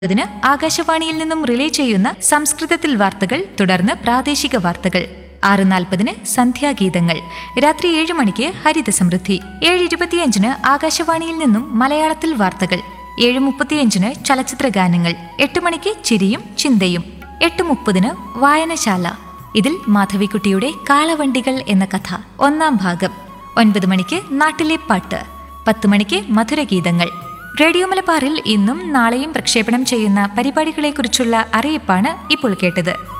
ഇതിന് ആകാശവാണിയിൽ നിന്നും റിലേ ചെയ്യുന്ന സംസ്കൃതത്തിൽ വാർത്തകൾ തുടർന്ന് പ്രാദേശിക വാർത്തകൾ ആറ് നാൽപ്പതിന് സന്ധ്യാഗീതങ്ങൾ രാത്രി ഏഴ് മണിക്ക് ഹരിത സമൃദ്ധി ഏഴ് ഇരുപത്തിയഞ്ചിന് ആകാശവാണിയിൽ നിന്നും മലയാളത്തിൽ വാർത്തകൾ ഏഴ് മുപ്പത്തിയഞ്ചിന് ചലച്ചിത്ര ഗാനങ്ങൾ എട്ട് മണിക്ക് ചിരിയും ചിന്തയും എട്ട് മുപ്പതിന് വായനശാല ഇതിൽ മാധവിക്കുട്ടിയുടെ കാളവണ്ടികൾ എന്ന കഥ ഒന്നാം ഭാഗം ഒൻപത് മണിക്ക് നാട്ടിലെ പാട്ട് പത്ത് മണിക്ക് മധുരഗീതങ്ങൾ റേഡിയോ മലബാറിൽ ഇന്നും നാളെയും പ്രക്ഷേപണം ചെയ്യുന്ന പരിപാടികളെക്കുറിച്ചുള്ള അറിയിപ്പാണ് ഇപ്പോൾ കേട്ടത്